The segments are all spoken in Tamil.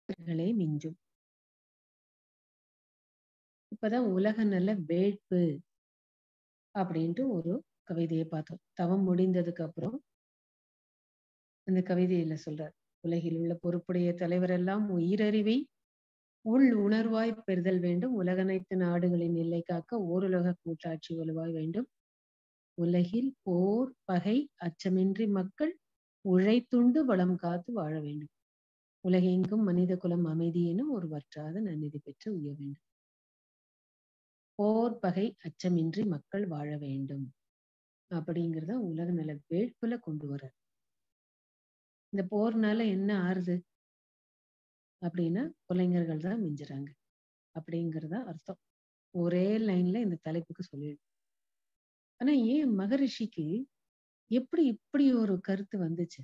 கலைஞர்களை மிஞ்சும் இப்பதான் உலக நல வேட்பு அப்படின்ட்டு ஒரு கவிதையை பார்த்தோம் தவம் முடிந்ததுக்கு அப்புறம் அந்த கவிதையில சொல்றார் உலகில் உள்ள பொறுப்புடைய தலைவர் எல்லாம் உயிரறிவை உள் உணர்வாய் பெறுதல் வேண்டும் உலகனைத்து நாடுகளின் எல்லை காக்க ஓருலக கூட்டாட்சி வலுவாய் வேண்டும் உலகில் போர் பகை அச்சமின்றி மக்கள் உழைத்துண்டு வளம் காத்து வாழ வேண்டும் உலகெங்கும் மனித குலம் அமைதி எனும் ஒரு வற்றாத நன்னிதி பெற்று உய வேண்டும் போர் பகை அச்சமின்றி மக்கள் வாழ வேண்டும் அப்படிங்கிறத உலக நல வேட்புல கொண்டு வர இந்த போர்னால என்ன ஆறுது அப்படின்னா கொலைஞர்கள் தான் மிஞ்சுறாங்க அப்படிங்கிறதா அர்த்தம் ஒரே லைன்ல இந்த தலைப்புக்கு சொல்லிடு ஆனா ஏன் மகரிஷிக்கு எப்படி இப்படி ஒரு கருத்து வந்துச்சு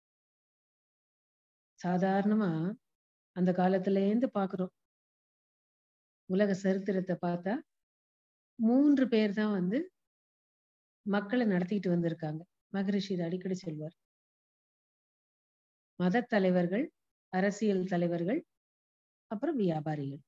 சாதாரணமா அந்த காலத்துல இருந்து பாக்குறோம் உலக சரித்திரத்தை பார்த்தா மூன்று பேர் தான் வந்து மக்களை நடத்திட்டு வந்திருக்காங்க மகரிஷி இதை அடிக்கடி சொல்வார் மத தலைவர்கள் அரசியல் தலைவர்கள் அப்புறம் வியாபாரிகள்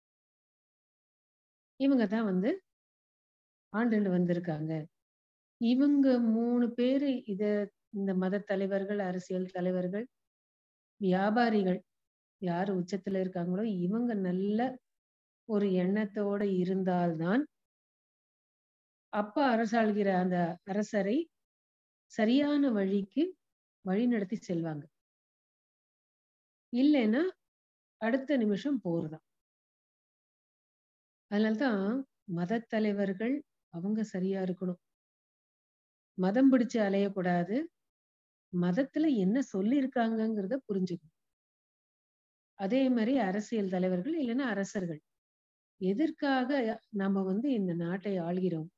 இவங்க தான் வந்து ஆண்டுண்டு வந்திருக்காங்க இவங்க மூணு பேரு இத இந்த மத தலைவர்கள் அரசியல் தலைவர்கள் வியாபாரிகள் யாரு உச்சத்துல இருக்காங்களோ இவங்க நல்ல ஒரு எண்ணத்தோட இருந்தால்தான் அப்ப அரசாள்கிற அந்த அரசரை சரியான வழிக்கு வழி நடத்தி செல்வாங்க இல்லைன்னா அடுத்த நிமிஷம் போர்தான் அதனால்தான் மத தலைவர்கள் அவங்க சரியா இருக்கணும் மதம் பிடிச்சு அலையக்கூடாது மதத்துல என்ன சொல்லியிருக்காங்கங்கிறத புரிஞ்சுக்கணும் அதே மாதிரி அரசியல் தலைவர்கள் இல்லைன்னா அரசர்கள் எதற்காக நாம வந்து இந்த நாட்டை ஆள்கிறோம்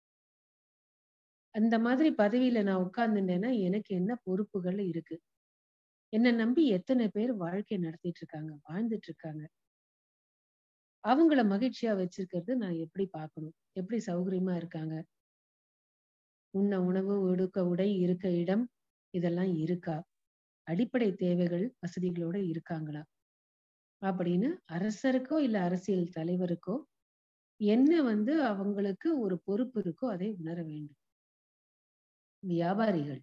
அந்த மாதிரி பதவியில நான் உட்கார்ந்துட்டேன்னா எனக்கு என்ன பொறுப்புகள் இருக்கு என்னை நம்பி எத்தனை பேர் வாழ்க்கை நடத்திட்டு இருக்காங்க வாழ்ந்துட்டு இருக்காங்க அவங்கள மகிழ்ச்சியா வச்சிருக்கிறது நான் எப்படி பார்க்கணும் எப்படி சௌகரியமா இருக்காங்க உண்ண உணவு உடுக்க உடை இருக்க இடம் இதெல்லாம் இருக்கா அடிப்படை தேவைகள் வசதிகளோட இருக்காங்களா அப்படின்னு அரசருக்கோ இல்ல அரசியல் தலைவருக்கோ என்ன வந்து அவங்களுக்கு ஒரு பொறுப்பு இருக்கோ அதை உணர வேண்டும் வியாபாரிகள்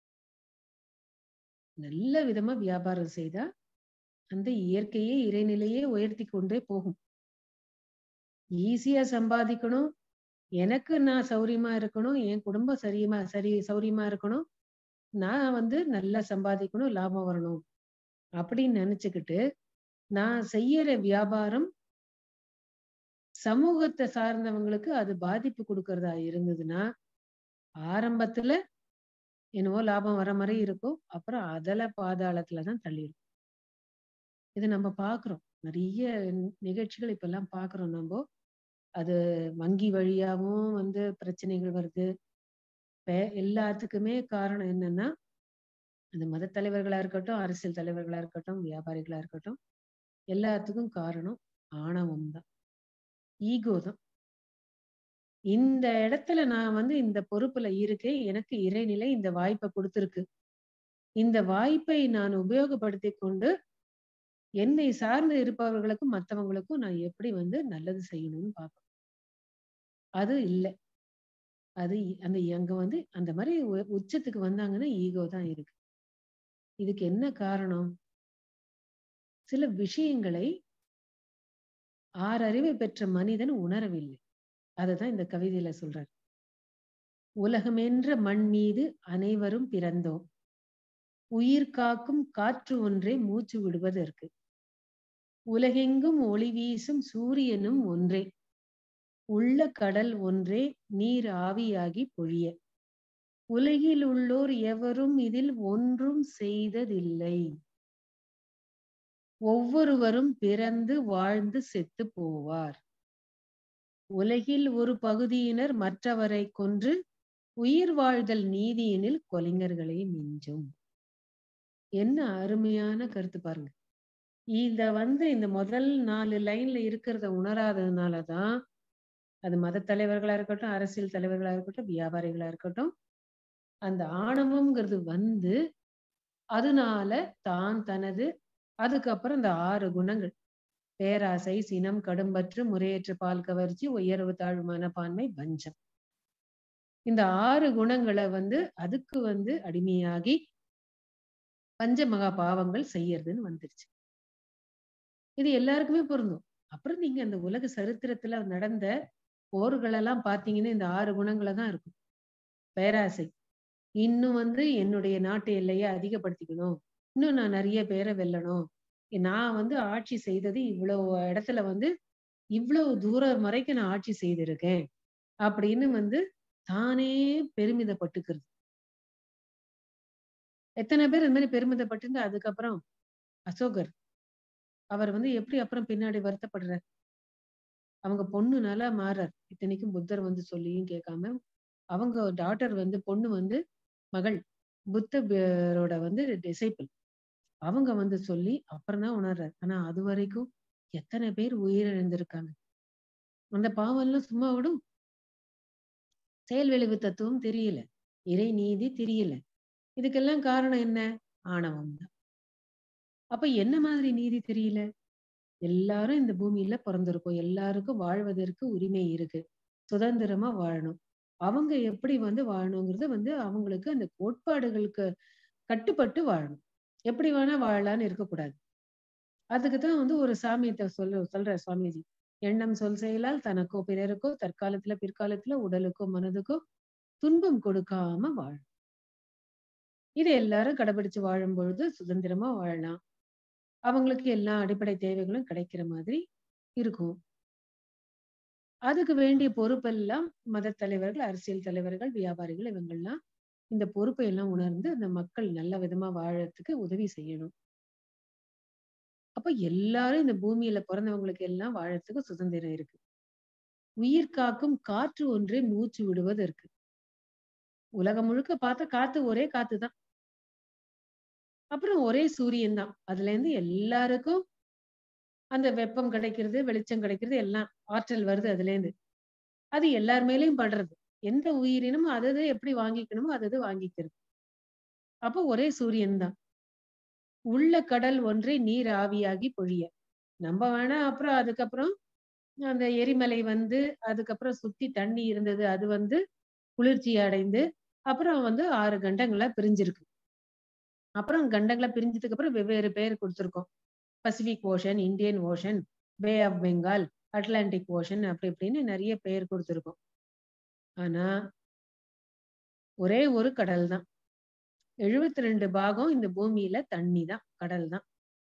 நல்ல விதமா வியாபாரம் செய்தா அந்த இயற்கையே இறைநிலையே உயர்த்தி கொண்டே போகும் ஈஸியா சம்பாதிக்கணும் எனக்கு நான் சௌரியமா இருக்கணும் என் குடும்பம் சரியமா சரி சௌரியமா இருக்கணும் நான் வந்து நல்லா சம்பாதிக்கணும் லாபம் வரணும் அப்படின்னு நினைச்சுக்கிட்டு நான் செய்யற வியாபாரம் சமூகத்தை சார்ந்தவங்களுக்கு அது பாதிப்பு கொடுக்கறதா இருந்ததுன்னா ஆரம்பத்துல என்னவோ லாபம் வர மாதிரி இருக்கும் அப்புறம் அதல பாதாளத்துலதான் தள்ளிடும் இது நம்ம பாக்குறோம் நிறைய நிகழ்ச்சிகள் இப்ப எல்லாம் பாக்குறோம் நம்ம அது வங்கி வழியாவும் வந்து பிரச்சனைகள் வருது எல்லாத்துக்குமே காரணம் என்னன்னா அந்த மத தலைவர்களா இருக்கட்டும் அரசியல் தலைவர்களா இருக்கட்டும் வியாபாரிகளா இருக்கட்டும் எல்லாத்துக்கும் காரணம் ஆணவம் தான் ஈகோ தான் இந்த இடத்துல நான் வந்து இந்த பொறுப்புல இருக்கேன் எனக்கு இறைநிலை இந்த வாய்ப்பை கொடுத்துருக்கு இந்த வாய்ப்பை நான் உபயோகப்படுத்தி கொண்டு என்னை சார்ந்து இருப்பவர்களுக்கும் மற்றவங்களுக்கும் நான் எப்படி வந்து நல்லது செய்யணும்னு பார்க்கணும் அது இல்லை அது அந்த அங்க வந்து அந்த மாதிரி உச்சத்துக்கு வந்தாங்கன்னா ஈகோ தான் இருக்கு இதுக்கு என்ன காரணம் சில விஷயங்களை ஆறறிவை பெற்ற மனிதன் உணரவில்லை அததான் இந்த கவிதையில சொல்றார் உலகமென்ற மண் மீது அனைவரும் பிறந்தோம் உயிர் காக்கும் காற்று ஒன்றே மூச்சு விடுவதற்கு உலகெங்கும் ஒளி வீசும் சூரியனும் ஒன்றே உள்ள கடல் ஒன்றே நீர் ஆவியாகி பொழிய உலகில் உள்ளோர் எவரும் இதில் ஒன்றும் செய்ததில்லை ஒவ்வொருவரும் பிறந்து வாழ்ந்து செத்து போவார் உலகில் ஒரு பகுதியினர் மற்றவரை கொன்று உயிர் வாழ்தல் நீதியினில் கொலைஞர்களை மிஞ்சும் என்ன அருமையான கருத்து பாருங்க இத வந்து இந்த முதல் நாலு லைன்ல இருக்கிறத உணராததுனாலதான் அது மத தலைவர்களா இருக்கட்டும் அரசியல் தலைவர்களா இருக்கட்டும் வியாபாரிகளா இருக்கட்டும் அந்த ஆணவம்ங்கிறது வந்து அதனால தான் தனது அதுக்கப்புறம் இந்த ஆறு குணங்கள் பேராசை சினம் கடும்பற்று முறையற்ற பால் கவர்ச்சி உயர்வு தாழ்வு மனப்பான்மை பஞ்சம் இந்த ஆறு குணங்களை வந்து அதுக்கு வந்து அடிமையாகி பஞ்ச மகா பாவங்கள் செய்யறதுன்னு வந்துருச்சு இது எல்லாருக்குமே பொருந்தும் அப்புறம் நீங்க அந்த உலக சரித்திரத்துல நடந்த போர்களெல்லாம் பாத்தீங்கன்னா இந்த ஆறு குணங்களை தான் இருக்கும் பேராசை இன்னும் வந்து என்னுடைய நாட்டு எல்லையை அதிகப்படுத்திக்கணும் இன்னும் நான் நிறைய பேரை வெல்லணும் நான் வந்து ஆட்சி செய்தது இவ்வளவு இடத்துல வந்து இவ்வளவு தூரம் வரைக்கும் நான் ஆட்சி செய்திருக்கேன் அப்படின்னு வந்து தானே பெருமிதப்பட்டுக்கிறது எத்தனை பேர் இந்த மாதிரி பெருமிதப்பட்டு அதுக்கப்புறம் அசோகர் அவர் வந்து எப்படி அப்புறம் பின்னாடி வருத்தப்படுறார் அவங்க பொண்ணுனால மாறார் இத்தனைக்கும் புத்தர் வந்து சொல்லியும் கேட்காம அவங்க டாட்டர் வந்து பொண்ணு வந்து மகள் புத்தரோட வந்து டிசைபிள் அவங்க வந்து சொல்லி அப்புறம் தான் உணர்றாரு ஆனா அது வரைக்கும் எத்தனை பேர் உயிரிழந்திருக்காங்க அந்த பாவம் எல்லாம் சும்மா விடும் செயல் விளைவு தத்துவம் தெரியல இறை நீதி தெரியல இதுக்கெல்லாம் காரணம் என்ன ஆணவம் தான் அப்ப என்ன மாதிரி நீதி தெரியல எல்லாரும் இந்த பூமியில பிறந்திருக்கோம் எல்லாருக்கும் வாழ்வதற்கு உரிமை இருக்கு சுதந்திரமா வாழணும் அவங்க எப்படி வந்து வாழணுங்கிறது வந்து அவங்களுக்கு அந்த கோட்பாடுகளுக்கு கட்டுப்பட்டு வாழணும் எப்படி வேணா வாழலான்னு இருக்கக்கூடாது அதுக்குதான் வந்து ஒரு சாமியத்தை சொல்ல சொல்ற சுவாமிஜி எண்ணம் சொல் செயலால் தனக்கோ பிறருக்கோ தற்காலத்துல பிற்காலத்துல உடலுக்கோ மனதுக்கோ துன்பம் கொடுக்காம வாழும் இது எல்லாரும் கடைபிடிச்சு வாழும் பொழுது சுதந்திரமா வாழலாம் அவங்களுக்கு எல்லா அடிப்படை தேவைகளும் கிடைக்கிற மாதிரி இருக்கும் அதுக்கு வேண்டிய பொறுப்பெல்லாம் மத தலைவர்கள் அரசியல் தலைவர்கள் வியாபாரிகள் இவங்கெல்லாம் இந்த பொறுப்பை எல்லாம் உணர்ந்து அந்த மக்கள் நல்ல விதமா வாழறதுக்கு உதவி செய்யணும் அப்ப எல்லாரும் இந்த பூமியில பிறந்தவங்களுக்கு எல்லாம் வாழறதுக்கு சுதந்திரம் இருக்கு உயிர் காக்கும் காற்று ஒன்றே மூச்சு விடுவது இருக்கு உலகம் முழுக்க பார்த்தா காத்து ஒரே காத்து தான் அப்புறம் ஒரே சூரியன் தான் அதுல இருந்து எல்லாருக்கும் அந்த வெப்பம் கிடைக்கிறது வெளிச்சம் கிடைக்கிறது எல்லாம் ஆற்றல் வருது அதுல இருந்து அது எல்லார் மேலயும் படுறது எந்த உயிரினும் அதது எப்படி வாங்கிக்கணுமோ அதது வாங்கிக்கிறது அப்போ ஒரே சூரியன் தான் உள்ள கடல் ஒன்றை நீர் ஆவியாகி பொழிய நம்ம வேணா அப்புறம் அதுக்கப்புறம் அந்த எரிமலை வந்து அதுக்கப்புறம் சுத்தி தண்ணி இருந்தது அது வந்து குளிர்ச்சி அடைந்து அப்புறம் வந்து ஆறு கண்டங்களா பிரிஞ்சிருக்கு அப்புறம் கண்டங்களா பிரிஞ்சதுக்கு அப்புறம் வெவ்வேறு பேர் கொடுத்துருக்கோம் Pacific Ocean Indian Ocean Bay of Bengal Atlantic Ocean அப்படி இப்படின்னு நிறைய பெயர் கொடுத்துருக்கோம் ஆனா ஒரே ஒரு கடல் தான் எழுபத்தி ரெண்டு பாகம் இந்த பூமியில தண்ணி தான் கடல் தான்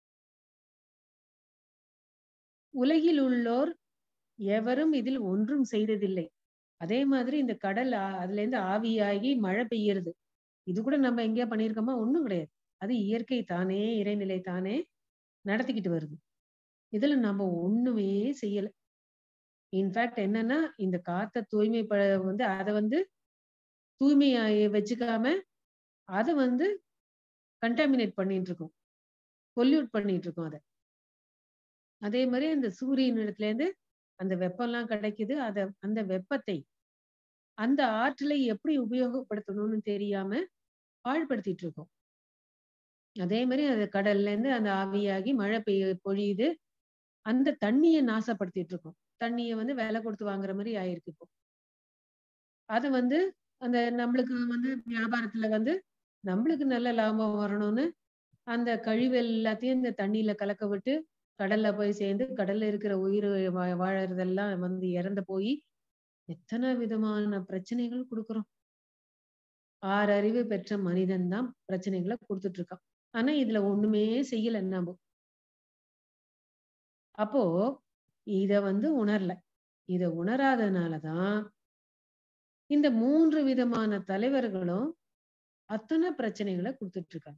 உலகில் உள்ளோர் எவரும் இதில் ஒன்றும் செய்ததில்லை அதே மாதிரி இந்த கடல் அதுல இருந்து ஆவியாகி மழை பெய்யறது இது கூட நம்ம எங்கேயா பண்ணியிருக்கோமா ஒண்ணும் கிடையாது அது இயற்கை தானே இறைநிலை தானே நடத்திக்கிட்டு வருது இதுல நம்ம ஒண்ணுமே செய்யல இன்ஃபேக்ட் என்னன்னா இந்த காத்த தூய்மை வந்து அதை வந்து தூய்மையா வச்சுக்காம அதை வந்து கண்டாமினேட் பண்ணிட்டு இருக்கோம் பொல்யூட் பண்ணிட்டு இருக்கோம் அதை அதே மாதிரி அந்த சூரியன் இடத்துல இருந்து அந்த வெப்பம்லாம் கிடைக்குது அத அந்த வெப்பத்தை அந்த ஆற்றலை எப்படி உபயோகப்படுத்தணும்னு தெரியாம பாழ்படுத்திட்டு இருக்கோம் அதே மாதிரி அந்த கடல்ல இருந்து அந்த ஆவியாகி மழை பெய்ய பொழியுது அந்த தண்ணியை நாசப்படுத்திட்டு இருக்கோம் தண்ணியை வந்து விலை கொடுத்து வாங்குற மாதிரி ஆயிருக்கு இப்போ அது வந்து அந்த நம்மளுக்கு வந்து வியாபாரத்துல வந்து நம்மளுக்கு நல்ல லாபம் வரணும்னு அந்த கழிவு எல்லாத்தையும் இந்த தண்ணியில கலக்க விட்டு கடல்ல போய் சேர்ந்து கடல்ல இருக்கிற உயிர் வாழறதெல்லாம் வந்து இறந்து போய் எத்தனை விதமான பிரச்சனைகள் கொடுக்குறோம் ஆறு அறிவு பெற்ற மனிதன் தான் பிரச்சனைகளை கொடுத்துட்டு இருக்கான் ஆனா இதுல ஒண்ணுமே செய்யல நம்ம அப்போ இத வந்து உணரல இத உணராதனாலதான் இந்த மூன்று விதமான தலைவர்களும் அத்தனை பிரச்சனைகளை கொடுத்துட்டு இருக்காங்க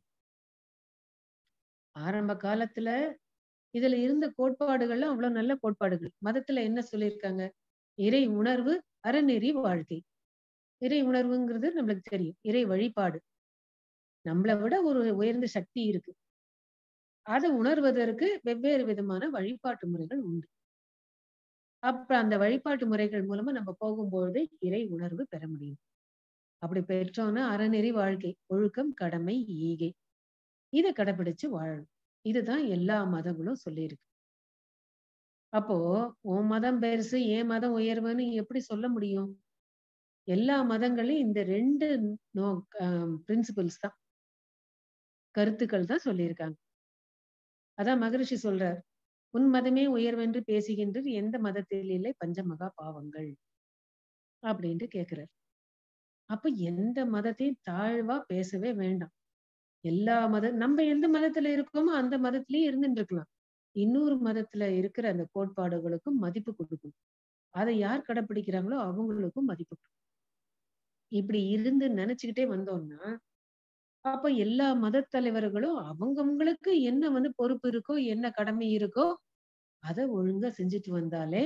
ஆரம்ப காலத்துல இதுல இருந்த கோட்பாடுகள்லாம் அவ்வளவு நல்ல கோட்பாடுகள் மதத்துல என்ன சொல்லியிருக்காங்க இறை உணர்வு அறநெறி வாழ்க்கை இறை உணர்வுங்கிறது நம்மளுக்கு தெரியும் இறை வழிபாடு நம்மளை விட ஒரு உயர்ந்த சக்தி இருக்கு அதை உணர்வதற்கு வெவ்வேறு விதமான வழிபாட்டு முறைகள் உண்டு அப்ப அந்த வழிபாட்டு முறைகள் மூலமா நம்ம போகும்பொழுது இறை உணர்வு பெற முடியும் அப்படி பெற்றோம்னா அறநெறி வாழ்க்கை ஒழுக்கம் கடமை ஈகை இதை கடைபிடிச்சு வாழணும் இதுதான் எல்லா மதங்களும் சொல்லியிருக்கு அப்போ உன் மதம் பெருசு என் மதம் உயர்வுன்னு எப்படி சொல்ல முடியும் எல்லா மதங்களையும் இந்த ரெண்டு நோ பிரின்சிபல்ஸ் தான் கருத்துக்கள் தான் சொல்லியிருக்காங்க அதான் மகரிஷி சொல்றார் உன் மதமே உயர்வென்று பேசுகின்றது எந்த மதத்தில் இல்லை பஞ்சமகா பாவங்கள் அப்படின்ட்டு கேக்குறார் அப்ப எந்த மதத்தையும் தாழ்வா பேசவே வேண்டாம் எல்லா மத நம்ம எந்த மதத்துல இருக்கோமோ அந்த மதத்திலேயே இருந்துட்டு இருக்கலாம் இன்னொரு மதத்துல இருக்கிற அந்த கோட்பாடுகளுக்கும் மதிப்பு கொடுக்கணும் அதை யார் கடைப்பிடிக்கிறாங்களோ அவங்களுக்கும் மதிப்பு கொடுக்கணும் இப்படி இருந்து நினைச்சுக்கிட்டே வந்தோம்னா அப்ப எல்லா மத தலைவர்களும் அவங்கவுங்களுக்கு என்ன வந்து பொறுப்பு இருக்கோ என்ன கடமை இருக்கோ அதை ஒழுங்கா செஞ்சுட்டு வந்தாலே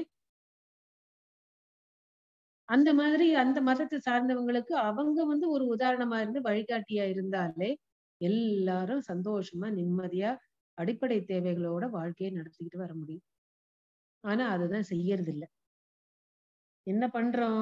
அந்த மாதிரி அந்த மதத்தை சார்ந்தவங்களுக்கு அவங்க வந்து ஒரு உதாரணமா இருந்து வழிகாட்டியா இருந்தாலே எல்லாரும் சந்தோஷமா நிம்மதியா அடிப்படை தேவைகளோட வாழ்க்கையை நடத்திக்கிட்டு வர முடியும் ஆனா அதுதான் செய்யறது இல்ல என்ன பண்றோம்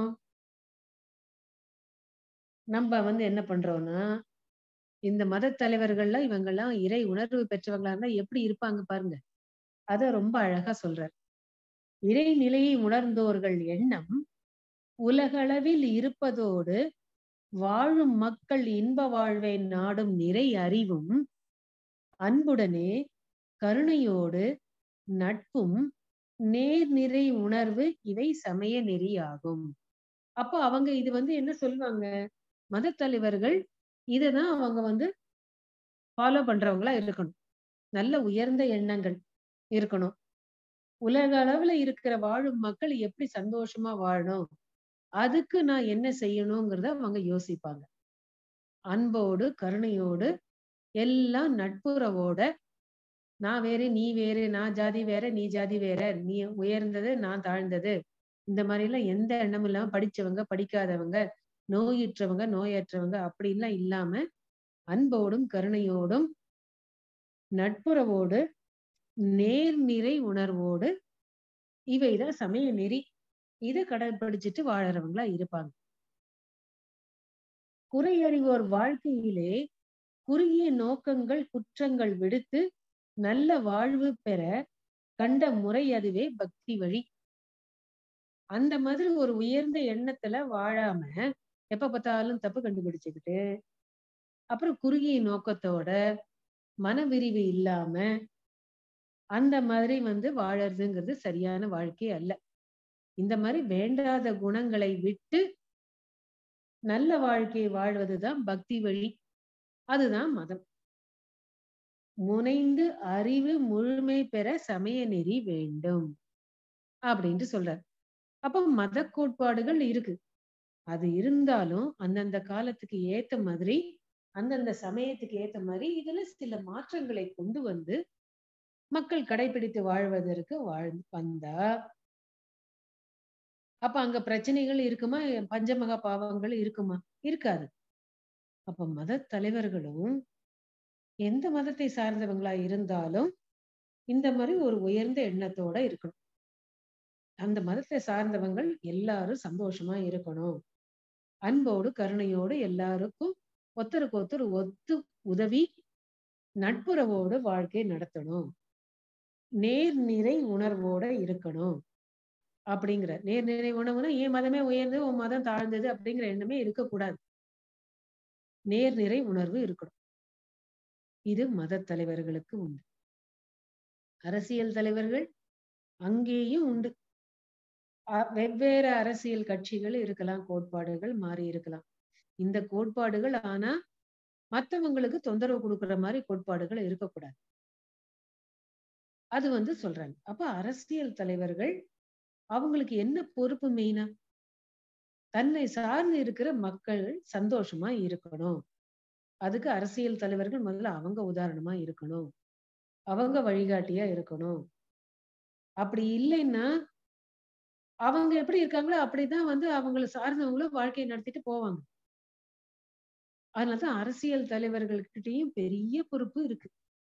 நம்ம வந்து என்ன பண்றோம்னா இந்த மத தலைவர்கள்லாம் இவங்கெல்லாம் இறை உணர்வு பெற்றவங்களா இருந்தா எப்படி இருப்பாங்க பாருங்க அத ரொம்ப அழகா சொல்றார் இறை நிலையை உணர்ந்தோர்கள் எண்ணம் உலகளவில் இருப்பதோடு வாழும் மக்கள் இன்ப வாழ்வை நாடும் நிறை அறிவும் அன்புடனே கருணையோடு நட்பும் நேர்நிறை உணர்வு இவை சமய நெறியாகும் அப்போ அவங்க இது வந்து என்ன சொல்லுவாங்க மத தலைவர்கள் இததான் அவங்க வந்து ஃபாலோ பண்றவங்களா இருக்கணும் நல்ல உயர்ந்த எண்ணங்கள் இருக்கணும் உலக அளவுல இருக்கிற வாழும் மக்கள் எப்படி சந்தோஷமா வாழணும் அதுக்கு நான் என்ன செய்யணுங்கிறத அவங்க யோசிப்பாங்க அன்போடு கருணையோடு எல்லாம் நட்புறவோட நான் வேறு நீ வேறு நான் ஜாதி வேற நீ ஜாதி வேற நீ உயர்ந்தது நான் தாழ்ந்தது இந்த மாதிரி எல்லாம் எந்த எண்ணமும் இல்லாம படிச்சவங்க படிக்காதவங்க நோயுற்றவங்க நோயற்றவங்க அப்படி எல்லாம் இல்லாம அன்போடும் கருணையோடும் நட்புறவோடு நேர்நிறை உணர்வோடு இவைதான் சமய நெறி இதை கடைபிடிச்சிட்டு வாழறவங்களா இருப்பாங்க குறையறிவோர் வாழ்க்கையிலே குறுகிய நோக்கங்கள் குற்றங்கள் விடுத்து நல்ல வாழ்வு பெற கண்ட முறை அதுவே பக்தி வழி அந்த மாதிரி ஒரு உயர்ந்த எண்ணத்துல வாழாம எப்ப பார்த்தாலும் தப்பு கண்டுபிடிச்சுக்கிட்டு அப்புறம் குறுகிய நோக்கத்தோட மனவிரிவு இல்லாம அந்த மாதிரி வந்து வாழறதுங்கிறது சரியான வாழ்க்கை அல்ல இந்த மாதிரி வேண்டாத குணங்களை விட்டு நல்ல வாழ்க்கையை வாழ்வதுதான் பக்தி வழி அதுதான் மதம் முனைந்து அறிவு முழுமை பெற சமய நெறி வேண்டும் அப்படின்ட்டு சொல்றார் அப்போ மத கோட்பாடுகள் இருக்கு அது இருந்தாலும் அந்தந்த காலத்துக்கு ஏத்த மாதிரி அந்தந்த சமயத்துக்கு ஏத்த மாதிரி இதுல சில மாற்றங்களை கொண்டு வந்து மக்கள் கடைபிடித்து வாழ்வதற்கு வாழ் வந்தா அப்ப அங்க பிரச்சனைகள் இருக்குமா பஞ்சமகா பாவங்கள் இருக்குமா இருக்காது அப்ப மத தலைவர்களும் எந்த மதத்தை சார்ந்தவங்களா இருந்தாலும் இந்த மாதிரி ஒரு உயர்ந்த எண்ணத்தோட இருக்கணும் அந்த மதத்தை சார்ந்தவங்கள் எல்லாரும் சந்தோஷமா இருக்கணும் அன்போடு கருணையோடு எல்லாருக்கும் ஒருத்தருக்கு ஒருத்தர் ஒத்து உதவி நட்புறவோடு வாழ்க்கை நடத்தணும் நேர்நிறை உணர்வோட இருக்கணும் அப்படிங்கிற நேர்நிறை உணவுனா என் மதமே உயர்ந்து உன் மதம் தாழ்ந்தது அப்படிங்கிற எண்ணமே இருக்கக்கூடாது நேர்நிறை உணர்வு இருக்கணும் இது மத தலைவர்களுக்கு உண்டு அரசியல் தலைவர்கள் அங்கேயும் உண்டு வெவ்வேறு அரசியல் கட்சிகள் இருக்கலாம் கோட்பாடுகள் மாறி இருக்கலாம் இந்த கோட்பாடுகள் ஆனா மத்தவங்களுக்கு தொந்தரவு கொடுக்குற மாதிரி கோட்பாடுகள் இருக்கக்கூடாது அது வந்து சொல்றாங்க அப்ப அரசியல் தலைவர்கள் அவங்களுக்கு என்ன பொறுப்பு மெயினா தன்னை சார்ந்து இருக்கிற மக்கள் சந்தோஷமா இருக்கணும் அதுக்கு அரசியல் தலைவர்கள் முதல்ல அவங்க உதாரணமா இருக்கணும் அவங்க வழிகாட்டியா இருக்கணும் அப்படி இல்லைன்னா அவங்க எப்படி இருக்காங்களோ அப்படிதான் வந்து அவங்களை சார்ந்தவங்களும் வாழ்க்கையை நடத்திட்டு போவாங்க அதனாலதான் அரசியல் தலைவர்கள்கிட்டயும் பெரிய பொறுப்பு இருக்கு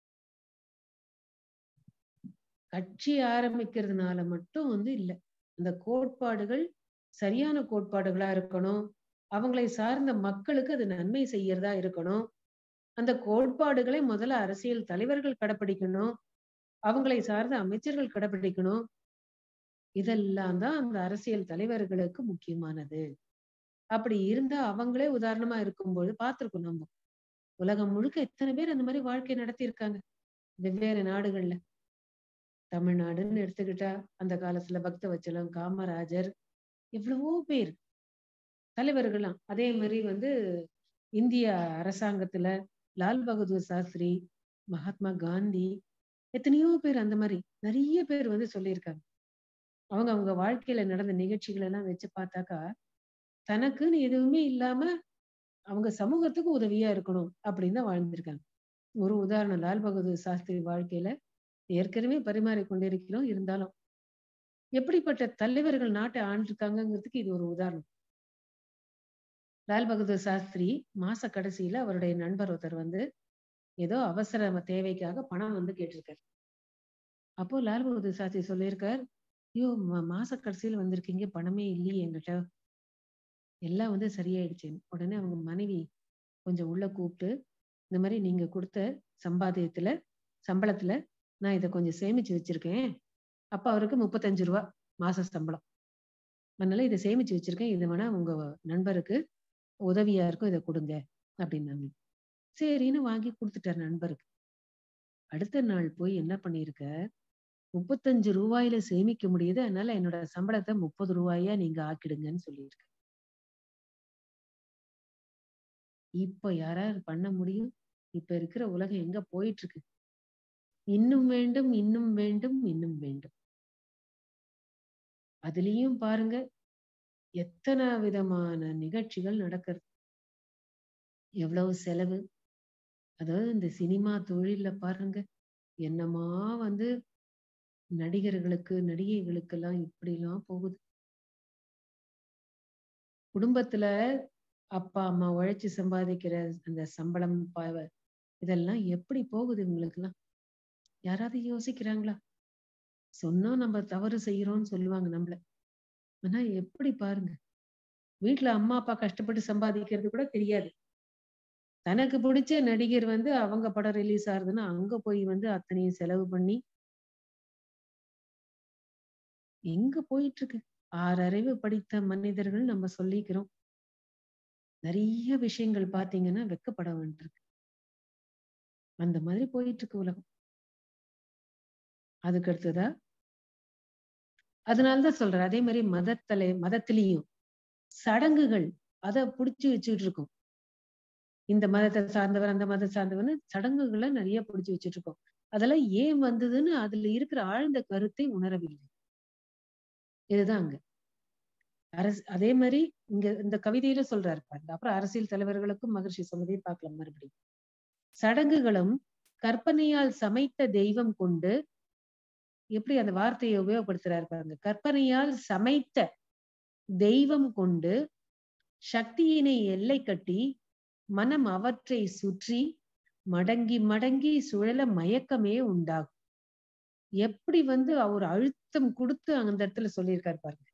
கட்சி ஆரம்பிக்கிறதுனால மட்டும் வந்து இல்ல அந்த கோட்பாடுகள் சரியான கோட்பாடுகளா இருக்கணும் அவங்களை சார்ந்த மக்களுக்கு அது நன்மை செய்யறதா இருக்கணும் அந்த கோட்பாடுகளை முதல்ல அரசியல் தலைவர்கள் கடைப்பிடிக்கணும் அவங்களை சார்ந்த அமைச்சர்கள் கடைப்பிடிக்கணும் இதெல்லாம் தான் அந்த அரசியல் தலைவர்களுக்கு முக்கியமானது அப்படி இருந்தா அவங்களே உதாரணமா இருக்கும்போது பார்த்திருக்கோம் நம்ம உலகம் முழுக்க எத்தனை பேர் அந்த மாதிரி வாழ்க்கை நடத்தி இருக்காங்க வெவ்வேறு நாடுகள்ல தமிழ்நாடுன்னு எடுத்துக்கிட்டா அந்த காலத்துல பக்தவச்சலம் காமராஜர் எவ்வளவோ பேர் தலைவர்கள்லாம் அதே மாதிரி வந்து இந்திய அரசாங்கத்துல லால் பகதூர் சாஸ்திரி மகாத்மா காந்தி எத்தனையோ பேர் அந்த மாதிரி நிறைய பேர் வந்து சொல்லியிருக்காங்க அவங்க அவங்க வாழ்க்கையில நடந்த நிகழ்ச்சிகள் எல்லாம் வச்சு பார்த்தாக்கா தனக்குன்னு எதுவுமே இல்லாம அவங்க சமூகத்துக்கு உதவியா இருக்கணும் அப்படின்னு தான் வாழ்ந்திருக்காங்க ஒரு உதாரணம் லால் பகதூர் சாஸ்திரி வாழ்க்கையில ஏற்கனவே பரிமாறி கொண்டிருக்கிறோம் இருந்தாலும் எப்படிப்பட்ட தலைவர்கள் நாட்டை ஆண்டிருக்காங்கிறதுக்கு இது ஒரு உதாரணம் லால் பகதூர் சாஸ்திரி மாச கடைசியில அவருடைய நண்பர் ஒருத்தர் வந்து ஏதோ அவசர தேவைக்காக பணம் வந்து கேட்டிருக்காரு அப்போ லால் பகதூர் சாஸ்திரி சொல்லியிருக்கார் ஐயோ மாச கடைசியில வந்திருக்கீங்க பணமே இல்லையே என்கிட்ட எல்லாம் வந்து சரியாயிடுச்சு உடனே அவங்க மனைவி கொஞ்சம் உள்ள கூப்பிட்டு இந்த மாதிரி நீங்க கொடுத்த சம்பாத்தியத்துல சம்பளத்துல நான் இதை கொஞ்சம் சேமிச்சு வச்சிருக்கேன் அப்ப அவருக்கு முப்பத்தஞ்சு ரூபா மாச சம்பளம் அதனால இதை சேமிச்சு வச்சிருக்கேன் இது வேணா உங்க நண்பருக்கு உதவியா இருக்கும் இதை கொடுங்க அப்படின்னாங்க சரின்னு வாங்கி கொடுத்துட்டார் நண்பருக்கு அடுத்த நாள் போய் என்ன பண்ணிருக்க முப்பத்தஞ்சு ரூபாயில சேமிக்க முடியுது அதனால என்னோட சம்பளத்தை முப்பது ரூபாயா நீங்க ஆக்கிடுங்கன்னு சொல்லியிருக்க இப்ப யாராவது பண்ண முடியும் இப்ப இருக்கிற உலகம் எங்க போயிட்டு இருக்கு இன்னும் வேண்டும் இன்னும் வேண்டும் இன்னும் வேண்டும் அதுலயும் பாருங்க எத்தனை விதமான நிகழ்ச்சிகள் நடக்கிறது எவ்வளவு செலவு அதாவது இந்த சினிமா தொழில்ல பாருங்க என்னமா வந்து நடிகர்களுக்கு நடிகைகளுக்கெல்லாம் இப்படி எல்லாம் போகுது குடும்பத்துல அப்பா அம்மா உழைச்சு சம்பாதிக்கிற அந்த சம்பளம் இதெல்லாம் எப்படி போகுது இவங்களுக்கு எல்லாம் யாராவது யோசிக்கிறாங்களா சொன்னா நம்ம தவறு செய்யறோம்னு சொல்லுவாங்க நம்மள ஆனா எப்படி பாருங்க வீட்டுல அம்மா அப்பா கஷ்டப்பட்டு சம்பாதிக்கிறது கூட தெரியாது தனக்கு பிடிச்ச நடிகர் வந்து அவங்க படம் ரிலீஸ் ஆகுதுன்னா அங்க போய் வந்து அத்தனையும் செலவு பண்ணி எங்க போயிட்டு இருக்கு ஆறு அறிவு படித்த மனிதர்கள் நம்ம சொல்லிக்கிறோம் நிறைய விஷயங்கள் பாத்தீங்கன்னா வெக்கப்பட வேண்டியிருக்கு அந்த மாதிரி போயிட்டு இருக்கு உலகம் அதுக்கு அடுத்ததா அதனாலதான் சொல்றேன் அதே மாதிரி மதத்தலை மதத்திலையும் சடங்குகள் அத புடிச்சு வச்சுட்டு இருக்கோம் இந்த மதத்தை சார்ந்தவர் அந்த மதத்தை சார்ந்தவர்னு சடங்குகளை நிறைய பிடிச்சு வச்சுட்டு இருக்கோம் அதெல்லாம் ஏன் வந்ததுன்னு அதுல இருக்கிற ஆழ்ந்த கருத்தை உணரவில்லை இதுதான் அங்க அரசு அதே மாதிரி இங்க இந்த கவிதையில சொல்றாரு பாருங்க அப்புறம் அரசியல் தலைவர்களுக்கும் மகிழ்ச்சி சொன்னதை பார்க்கலாம் மறுபடியும் சடங்குகளும் கற்பனையால் சமைத்த தெய்வம் கொண்டு எப்படி அந்த வார்த்தையை உபயோகப்படுத்துறாரு பாருங்க கற்பனையால் சமைத்த தெய்வம் கொண்டு சக்தியினை எல்லை கட்டி மனம் அவற்றை சுற்றி மடங்கி மடங்கி சுழல மயக்கமே உண்டாகும் எப்படி வந்து அவர் அழுத்தம் கொடுத்து அந்த இடத்துல சொல்லியிருக்காரு பாருங்க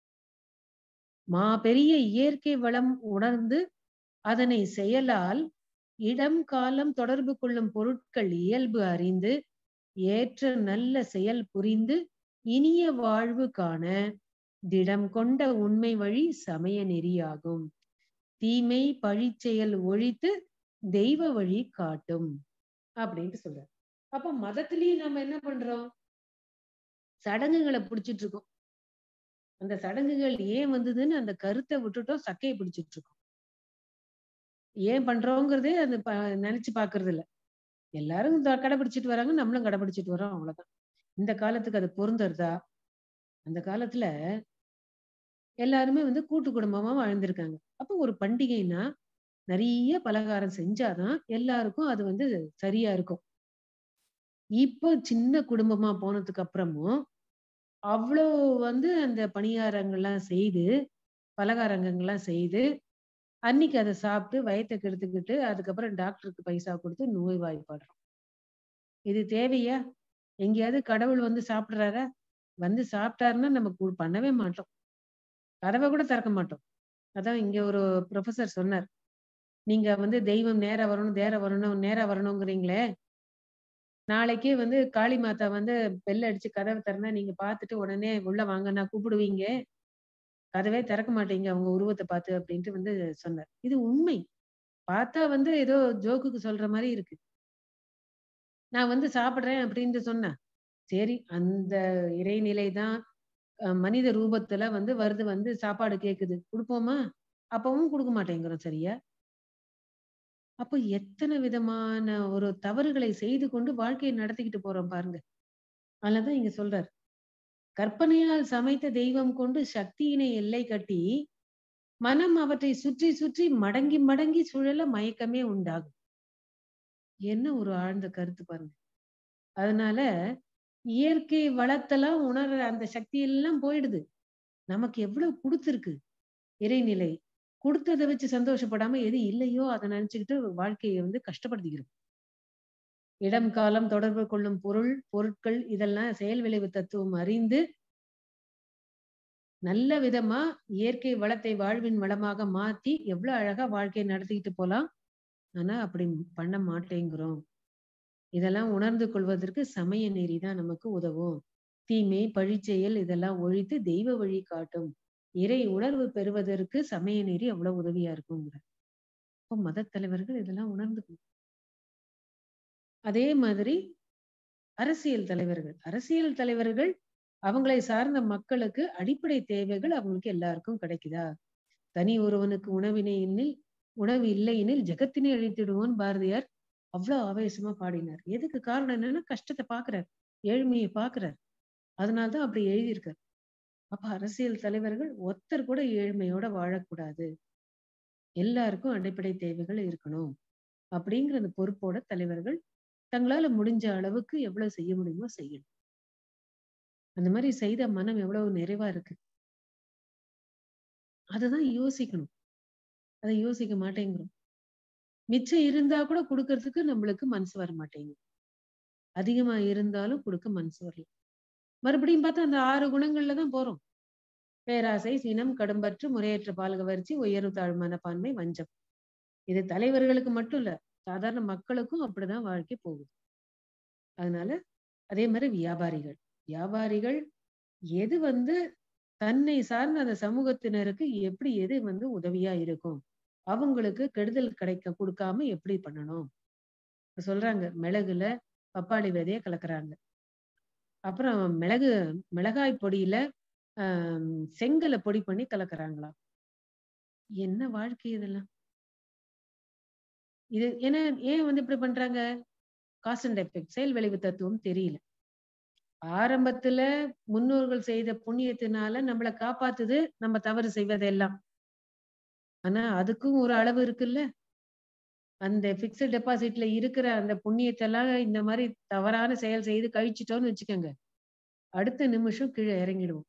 மா பெரிய இயற்கை வளம் உணர்ந்து அதனை செயலால் இடம் காலம் தொடர்பு கொள்ளும் பொருட்கள் இயல்பு அறிந்து ஏற்ற நல்ல செயல் புரிந்து இனிய வாழ்வு காண திடம் கொண்ட உண்மை வழி சமய நெறியாகும் தீமை பழிச்செயல் ஒழித்து தெய்வ வழி காட்டும் அப்படின்ட்டு சொல்றாரு அப்ப மதத்திலயும் நம்ம என்ன பண்றோம் சடங்குகளை பிடிச்சிட்டு இருக்கோம் அந்த சடங்குகள் ஏன் வந்ததுன்னு அந்த கருத்தை விட்டுட்டோம் சக்கையை பிடிச்சிட்டு இருக்கோம் ஏன் பண்றோங்கிறதே அது நினைச்சு பாக்குறது இல்ல எல்லாரும் கடைபிடிச்சிட்டு வராங்க நம்மளும் கடைபிடிச்சிட்டு வரோம் அவ்வளவுதான் இந்த காலத்துக்கு அது பொருந்தருதா அந்த காலத்துல எல்லாருமே வந்து கூட்டு குடும்பமா வாழ்ந்திருக்காங்க அப்ப ஒரு பண்டிகைனா நிறைய பலகாரம் செஞ்சாதான் எல்லாருக்கும் அது வந்து சரியா இருக்கும் இப்போ சின்ன குடும்பமா போனதுக்கு அப்புறமும் அவ்வளோ வந்து அந்த பணியாரங்கள்லாம் செய்து பலகாரங்கள்லாம் செய்து அன்னைக்கு அதை சாப்பிட்டு வயத்தை கெடுத்துக்கிட்டு அதுக்கப்புறம் டாக்டருக்கு பைசா கொடுத்து நோய் வாய்ப்படுறோம் இது தேவையா எங்கேயாவது கடவுள் வந்து சாப்பிடுறாரா வந்து சாப்பிட்டாருன்னா நம்ம பண்ணவே மாட்டோம் கதவை கூட திறக்க மாட்டோம் அதான் இங்க ஒரு ப்ரொஃபசர் சொன்னார் நீங்க வந்து தெய்வம் நேரா வரணும் நேரா வரணும் நேரா வரணுங்கிறீங்களே நாளைக்கே வந்து காளி மாதா வந்து பெல் அடிச்சு கதவை திறந்தா நீங்க பார்த்துட்டு உடனே உள்ள வாங்கன்னா கூப்பிடுவீங்க கதவே திறக்க மாட்டீங்க அவங்க உருவத்தை பார்த்து அப்படின்ட்டு வந்து சொன்னார் இது உண்மை பார்த்தா வந்து ஏதோ ஜோக்குக்கு சொல்ற மாதிரி இருக்கு நான் வந்து சாப்பிடுறேன் அப்படின்ட்டு சொன்னேன் சரி அந்த இறைநிலை தான் அஹ், மனித ரூபத்துல வந்து வருது வந்து சாப்பாடு கேக்குது கொடுப்போமா அப்பவும் கொடுக்க மாட்டேங்கிறோம் சரியா அப்போ எத்தனை விதமான ஒரு தவறுகளை செய்து கொண்டு வாழ்க்கையை நடத்திக்கிட்டு போறோம் பாருங்க அதுலதான் இங்க சொல்றார் கற்பனையால் சமைத்த தெய்வம் கொண்டு சக்தியினை எல்லை கட்டி மனம் அவற்றை சுற்றி சுற்றி மடங்கி மடங்கி சுழல மயக்கமே உண்டாகும் என்ன ஒரு ஆழ்ந்த கருத்து பாருங்க அதனால இயற்கை வளத்தெல்லாம் உணர்ற அந்த சக்தி எல்லாம் போயிடுது நமக்கு எவ்வளவு கொடுத்துருக்கு இறைநிலை கொடுத்ததை வச்சு சந்தோஷப்படாம எது இல்லையோ அதை நினைச்சுக்கிட்டு வாழ்க்கையை வந்து கஷ்டப்படுத்திக்கிறோம் இடம் காலம் தொடர்பு கொள்ளும் பொருள் பொருட்கள் இதெல்லாம் செயல் விளைவு தத்துவம் அறிந்து நல்ல விதமா இயற்கை வளத்தை வாழ்வின் வளமாக மாத்தி எவ்வளவு அழகா வாழ்க்கையை நடத்திக்கிட்டு போலாம் ஆனா அப்படி பண்ண மாட்டேங்கிறோம் இதெல்லாம் உணர்ந்து கொள்வதற்கு சமய நெறி தான் நமக்கு உதவும் தீமை பழிச்செயல் இதெல்லாம் ஒழித்து தெய்வ வழி காட்டும் இறை உணர்வு பெறுவதற்கு சமய நெறி அவ்வளவு உதவியா இருக்குங்கிற இப்போ மத தலைவர்கள் இதெல்லாம் உணர்ந்துக்கணும் அதே மாதிரி அரசியல் தலைவர்கள் அரசியல் தலைவர்கள் அவங்களை சார்ந்த மக்களுக்கு அடிப்படை தேவைகள் அவங்களுக்கு எல்லாருக்கும் கிடைக்குதா தனி ஒருவனுக்கு உணவினை எண்ணில் உணவு இல்லை எனில் ஜெகத்தினை அழித்திடுவோன் பாரதியார் அவ்வளவு ஆவேசமா பாடினார் எதுக்கு காரணம் என்னன்னா கஷ்டத்தை பாக்குறார் ஏழ்மையை பாக்குறார் அதனால்தான் அப்படி எழுதியிருக்கார் அப்ப அரசியல் தலைவர்கள் ஒருத்தர் கூட ஏழ்மையோட வாழக்கூடாது எல்லாருக்கும் அடிப்படை தேவைகள் இருக்கணும் அப்படிங்கிற அந்த பொறுப்போட தலைவர்கள் தங்களால முடிஞ்ச அளவுக்கு எவ்வளவு செய்ய முடியுமோ செய்யணும் அந்த மாதிரி செய்த மனம் எவ்வளவு நிறைவா இருக்கு அதுதான் யோசிக்கணும் அதை யோசிக்க மாட்டேங்கிறோம் மிச்சம் இருந்தா கூட கொடுக்கறதுக்கு நம்மளுக்கு மனசு வர மாட்டேங்குது அதிகமா இருந்தாலும் கொடுக்க மனசு வரல மறுபடியும் பார்த்தா அந்த ஆறு குணங்கள்ல தான் போறோம் பேராசை சினம் கடும்பற்று முறையற்ற பால்கவர்ச்சி உயர்வு தாழ் மனப்பான்மை வஞ்சம் இது தலைவர்களுக்கு மட்டும் இல்ல சாதாரண மக்களுக்கும் அப்படிதான் வாழ்க்கை போகுது அதனால அதே மாதிரி வியாபாரிகள் வியாபாரிகள் எது வந்து தன்னை சார்ந்த அந்த சமூகத்தினருக்கு எப்படி எது வந்து உதவியா இருக்கும் அவங்களுக்கு கெடுதல் கிடைக்க கொடுக்காம எப்படி பண்ணணும் இப்ப சொல்றாங்க மிளகுல பப்பாளி விதைய கலக்குறாங்க அப்புறம் மிளகு மிளகாய் பொடியில ஆஹ் செங்கலை பொடி பண்ணி கலக்குறாங்களாம் என்ன வாழ்க்கை இதெல்லாம் இது ஏன்னா ஏன் வந்து இப்படி பண்றாங்க காஸ் அண்ட் எஃபெக்ட் செயல் விளைவு தத்துவம் தெரியல ஆரம்பத்துல முன்னோர்கள் செய்த புண்ணியத்தினால நம்மளை காப்பாத்துது நம்ம தவறு செய்வதெல்லாம் ஆனா அதுக்கும் ஒரு அளவு இருக்குல்ல அந்த பிக்சட் டெபாசிட்ல இருக்கிற அந்த புண்ணியத்தை எல்லாம் இந்த மாதிரி தவறான செயல் செய்து கழிச்சிட்டோம்னு வச்சுக்கோங்க அடுத்த நிமிஷம் கீழே இறங்கிடுவோம்